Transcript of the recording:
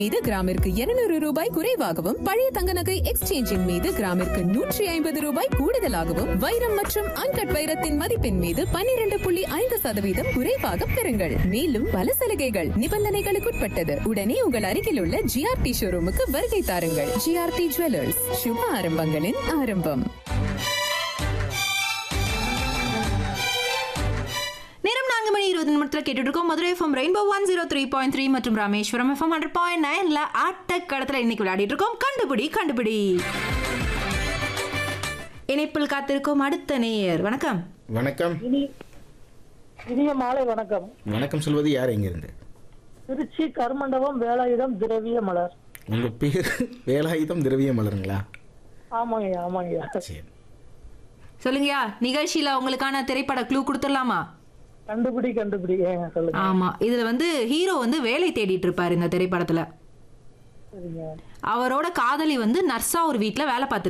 மீது கிராமிற்கு 200 ரூபாய் குறைவாகவும் பழைய தங்க நகை எக்ஸ்சேஞ்சின் மீது கிராமிற்கு நூற்றி ஐம்பது ரூபாய் கூடுதலாகவும் வைரம் மற்றும் அன்கட் வைரத்தின் மதிப்பின் மீது 12.5% புள்ளி ஐந்து சதவீதம் குறைவாக பெறுங்கள் மேலும் பல சலுகைகள் நிபந்தனைகளுக்குட்பட்டது உடனே உங்கள் அருகில் உள்ள ஜிஆர்டி ஷோரூமுக்கு வருகை தாருங்கள் ஜிஆர்டி ஜுவல்லர்ஸ் சுப ஆரம்பங்களின் ஆரம்பம் நேரம் நான்கு மணி இருபது நிமிடத்தில் கேட்டுட்டு இருக்கோம் Madurai FM Rainbow one zero three point three மற்றும் ராமேஸ்வரம் எஃப்எம் ஹண்ட்ரட் பாயிண்ட் நைன்ல ஆட்டக்களத்தில் இன்னைக்கு விளையாடிட்டு இருக்கோம் கண்டுபிடி கண்டுபிடி இணைப்பில் காத்திருக்கும் அடுத்த நேயர் வணக்கம் வணக்கம் இனி இனிய மாலை வணக்கம் வணக்கம் சொல்வது யார் எங்கிருந்து திருச்சி கருமண்டபம் வேலாயுதம் திரவிய மலர் உங்க பேர் வேலாயுதம் திரவிய மலருங்களா ஆமாங்கய்யா ஆமாங்கய்யா சரி சொல்லுங்கயா நிகழ்ச்சியில உங்களுக்கான திரைப்பட க்ளூ கொடுத்துடலாமா கண்டுபிடி கண்டுபிடி ஏங்க சொல்லுங்க ஆமா இதுல வந்து ஹீரோ வந்து வேலை தேடிட்டு இருப்பாரு இந்த திரைப்படத்துல சரிங்க அவரோட காதலி வந்து நர்ஸா ஒரு வீட்ல வேலை பார்த்துட்டு